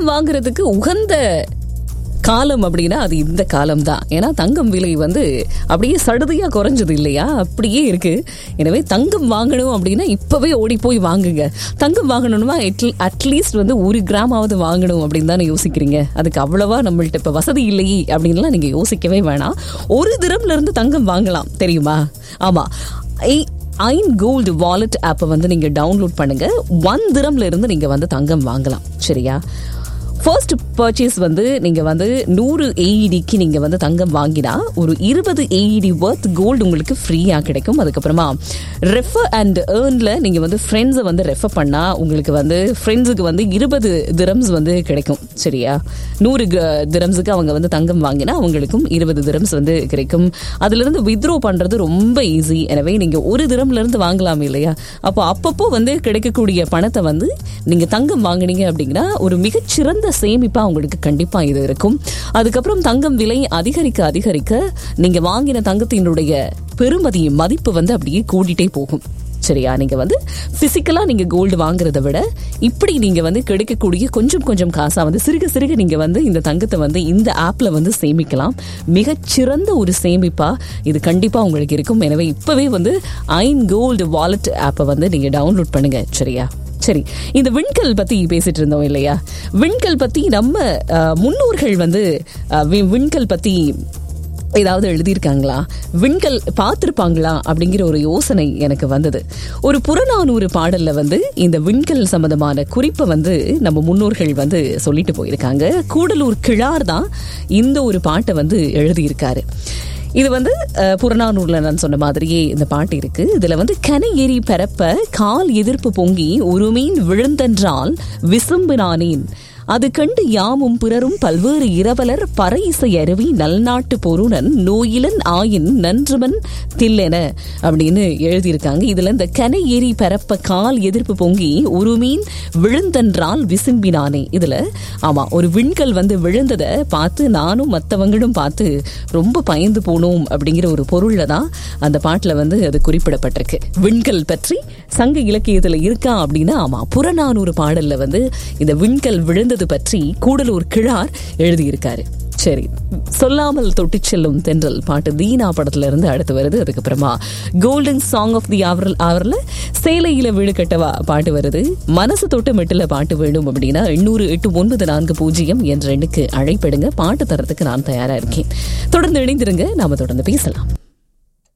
தங்கம் வாங்குறதுக்கு உகந்த காலம் அப்படின்னா அது இந்த காலம் தான் ஏன்னா தங்கம் விலை வந்து அப்படியே சடுதியா குறைஞ்சது இல்லையா அப்படியே இருக்கு எனவே தங்கம் வாங்கணும் அப்படின்னா இப்பவே ஓடி போய் வாங்குங்க தங்கம் வாங்கணும்னா அட்லீஸ்ட் வந்து ஒரு கிராமாவது வாங்கணும் அப்படின்னு தானே யோசிக்கிறீங்க அதுக்கு அவ்வளவா நம்மள்ட்ட இப்ப வசதி இல்லையே அப்படின்லாம் நீங்க யோசிக்கவே வேணாம் ஒரு திரம்ல இருந்து தங்கம் வாங்கலாம் தெரியுமா ஆமா ஐ- ஐன் கோல்டு வாலெட் ஆப்பை வந்து நீங்க டவுன்லோட் பண்ணுங்க ஒன் திரம்ல இருந்து நீங்க வந்து தங்கம் வாங்கலாம் சரியா ஃபர்ஸ்ட் பர்ச்சேஸ் வந்து நீங்க வந்து நூறு ஏஇடிக்கு நீங்க வந்து தங்கம் வாங்கினா ஒரு இருபது ஏஇடி ஒர்த் கோல்டு உங்களுக்கு ஃப்ரீயா கிடைக்கும் அதுக்கப்புறமா ரெஃபர் அண்ட் ஏர்ன்ல நீங்க வந்து ஃப்ரெண்ட்ஸை வந்து ரெஃபர் பண்ணா உங்களுக்கு வந்து ஃப்ரெண்ட்ஸுக்கு வந்து இருபது திரம்ஸ் வந்து கிடைக்கும் சரியா நூறு திரம்ஸுக்கு அவங்க வந்து தங்கம் வாங்கினா அவங்களுக்கும் இருபது திரம்ஸ் வந்து கிடைக்கும் அதுல இருந்து வித்ரோ பண்றது ரொம்ப ஈஸி எனவே நீங்க ஒரு திரம்ல இருந்து வாங்கலாம் இல்லையா அப்போ அப்பப்போ வந்து கிடைக்கக்கூடிய பணத்தை வந்து நீங்க தங்கம் வாங்குனீங்க அப்படின்னா ஒரு மிகச்சிறந்த சேமிப்பா உங்களுக்கு கண்டிப்பா இது இருக்கும் அதுக்கப்புறம் தங்கம் விலை அதிகரிக்க அதிகரிக்க நீங்க வாங்கின தங்கத்தினுடைய பெருமதி மதிப்பு வந்து அப்படியே கூடிட்டே போகும் சரியா நீங்க வந்து பிசிக்கலா நீங்க கோல்டு வாங்குறத விட இப்படி நீங்க வந்து கிடைக்கக்கூடிய கொஞ்சம் கொஞ்சம் காசா வந்து சிறுக சிறுக நீங்க வந்து இந்த தங்கத்தை வந்து இந்த ஆப்ல வந்து சேமிக்கலாம் மிகச்சிறந்த ஒரு சேமிப்பா இது கண்டிப்பா உங்களுக்கு இருக்கும் எனவே இப்பவே வந்து ஐன் கோல்டு வாலெட் ஆப்பை வந்து நீங்க டவுன்லோட் பண்ணுங்க சரியா சரி இந்த விண்கல் பத்தி பேசிட்டு இருந்தோம் இல்லையா விண்கல் பத்தி நம்ம அஹ், முன்னோர்கள் வந்து அஹ், வி- விண்கல் பத்தி ஏதாவது எழுதியிருக்காங்களா விண்கல் பார்த்திருப்பாங்களா அப்படிங்கிற ஒரு யோசனை எனக்கு வந்தது ஒரு புறநானூறு பாடல்ல வந்து இந்த விண்கல் சம்பந்தமான குறிப்பை வந்து நம்ம முன்னோர்கள் வந்து சொல்லிட்டு போயிருக்காங்க கூடலூர் கிழார் தான் இந்த ஒரு பாட்டை வந்து எழுதியிருக்காரு இது வந்து அஹ், புறநானூர்ல நான் சொன்ன மாதிரியே இந்த பாட்டு இருக்கு இதுல வந்து கனை ஏறி பரப்ப கால் எதிர்ப்பு பொங்கி ஒரு மீன் விழுந்தென்றால் விசும்பினானேன் அது கண்டு யாமும் பிறரும் பல்வேறு இரவலர் பறையிசை அருவி நல்நாட்டு பொருணன் நோயிலன் ஆயின் நன்றுமன் தில்லென அப்படின்னு எழுதியிருக்காங்க இதுல இந்த கனை ஏறி பரப்ப கால் எதிர்ப்பு பொங்கி ஒரு மீன் விழுந்தென்றால் விசும்பினானே இதுல ஆமா ஒரு விண்கல் வந்து விழுந்ததை பார்த்து நானும் மற்றவங்களும் பார்த்து ரொம்ப பயந்து போனோம் அப்படிங்கிற ஒரு பொருள்ல தான் அந்த பாட்டுல வந்து அது குறிப்பிடப்பட்டிருக்கு விண்கல் பற்றி சங்க இலக்கியத்துல இருக்கா அப்படின்னா ஆமா புறநானூறு பாடல்ல வந்து இந்த விண்கல் விழுந்தது பற்றி கூடலூர் கிழார் எழுதியிருக்காரு சரி சொல்லாமல் தொட்டிச் செல்லும் தென்றல் பாட்டு தீனா படத்துல இருந்து அடுத்து வருது அதுக்கப்புறமா கோல்டன் சாங் ஆஃப் தி அவர்ல அவர்ல சேலையில வீடு கட்டவா பாட்டு வருது மனசு தொட்டு மெட்டில பாட்டு வேணும் அப்படின்னா எண்ணூறு எட்டு ஒன்பது நான்கு பூஜ்ஜியம் என்ற எண்ணுக்கு அழைப்பிடுங்க பாட்டு தரத்துக்கு நான் தயாரா இருக்கேன் தொடர்ந்து இணைந்திருங்க நாம தொடர்ந்து பேசலாம்